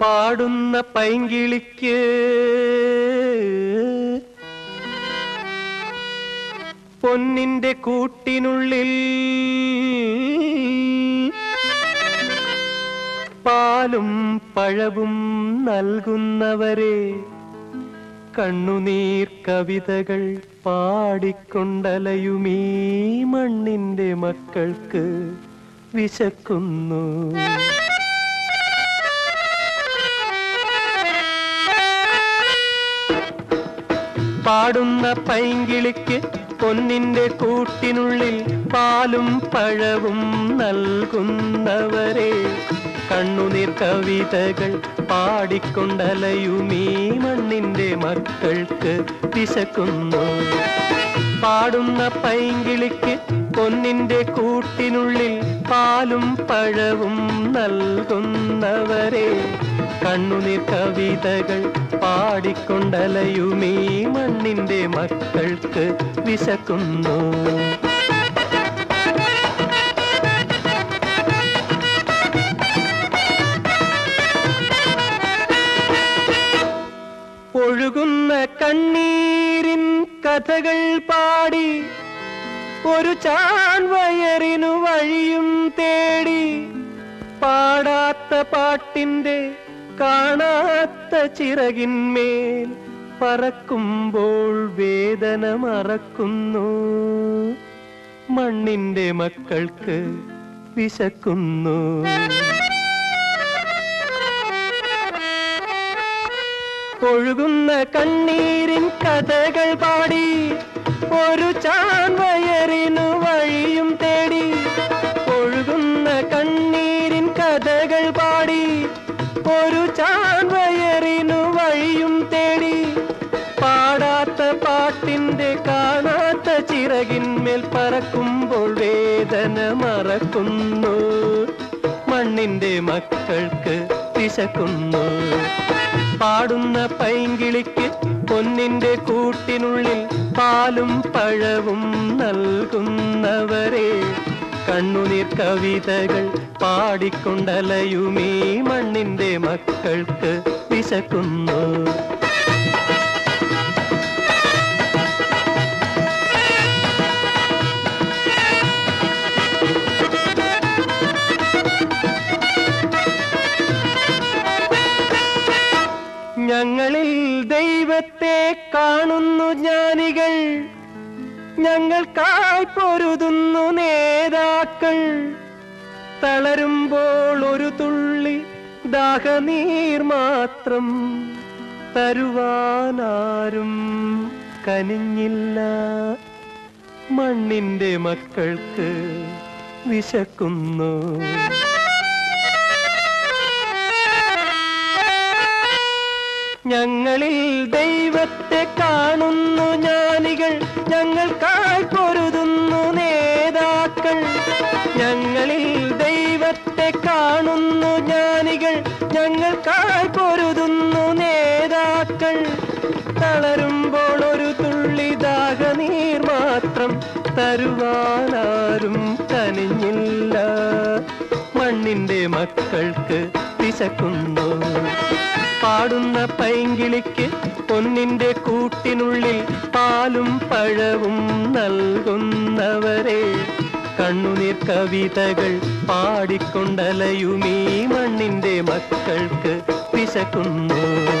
പാടുന്ന പൈങ്കിളിക്ക് പൊന്നിന്റെ കൂട്ടിനുള്ളിൽ പാലും പഴവും നൽകുന്നവരെ കണ്ണുനീർ കവിതകൾ പാടിക്കൊണ്ടലയുമീ മണ്ണിന്റെ മക്കൾക്ക് വിശക്കുന്നു പാടുന്ന പൈങ്കിളിക്ക് പൊന്നിന്റെ കൂട്ടിനുള്ളിൽ പാലും പഴവും നൽകുന്നവരെ കണ്ണുനീർ കവിതകൾ പാടിക്കൊണ്ടലയുമീ മണ്ണിന്റെ മക്കൾക്ക് വിശക്കുന്നു പാടുന്ന പൈങ്കിളിക്ക് പൊന്നിന്റെ കൂട്ടിനുള്ളിൽ പാലും പഴവും നൽകുന്നവരെ കണ്ണുനീർ കവിതകൾ പാടിക്കൊണ്ടലയുമീ മണ്ണിന്റെ മക്കൾക്ക് വിശക്കുന്നു ഒഴുകുന്ന കണ്ണീരിൻ കഥകൾ പാടി ഒരു ചാൻവയറിനു വഴിയും തേടി പാടാത്ത പാട്ടിന്റെ കാണാത്ത ചിറകിന്മേൽ പറക്കുമ്പോൾ വേദന മറക്കുന്നു മണ്ണിന്റെ മക്കൾക്ക് വിശക്കുന്നു ഒഴുകുന്ന കണ്ണീരിൻ കഥകൾ പാടി ഒരു ചാൻവയറിനു വഴിയും തേടി ഒഴുകുന്ന കണ്ണീരിൻ കഥകൾ പാടി ഒരു ചാൻവയറിനു വഴിയും തേടി പാടാത്ത പാട്ടിന്റെ കാണാത്ത ചിറകിന്മേൽ പറക്കുമ്പോൾ വേദന മറക്കുന്നു മണ്ണിന്റെ മക്കൾക്ക് വിശക്കുന്നു പാടുന്ന പൈങ്കിളിക്ക് പൊന്നിന്റെ കൂട്ടിനുള്ളിൽ പാലും പഴവും നൽകുന്നവരെ കണ്ണുനീർ കവിതകൾ പാടിക്കൊണ്ടലയുമീ മണ്ണിന്റെ മക്കൾക്ക് വിശക്കുന്നു ഞങ്ങളിൽ ദൈവത്തെ കാണുന്നു ജ്ഞാനികൾ ഞങ്ങൾക്കായി പൊരുതുന്നു നേതാക്കൾ തളരുമ്പോൾ ഒരു തുള്ളി ദാഹനീർ മാത്രം തരുവാനാരും കനിഞ്ഞില്ല മണ്ണിന്റെ മക്കൾക്ക് വിശക്കുന്നു ഞങ്ങളിൽ ദൈവത്തെ കാണുന്നു ജ്ഞാനികൾ ഞങ്ങൾക്കായി പൊരുതുന്നു നേതാക്കൾ ഞങ്ങളിൽ ദൈവത്തെ കാണുന്നു ജ്ഞാനികൾ ഞങ്ങൾക്കായി പൊരുതുന്നു നേതാക്കൾ തളരുമ്പോൾ ഒരു തുള്ളി ദാഹനീർ മാത്രം തരുവാനാരും കനിഞ്ഞില്ല മണ്ണിന്റെ മക്കൾക്ക് വിശക്കുന്നു പാടുന്ന പൈങ്കിളിക്ക് പൊന്നിന്റെ കൂട്ടിനുള്ളിൽ പാലും പഴവും നൽകുന്നവരെ കണ്ണുനീർ കവിതകൾ പാടിക്കൊണ്ടലയുമീ മണ്ണിന്റെ മക്കൾക്ക് വിശക്കുന്നു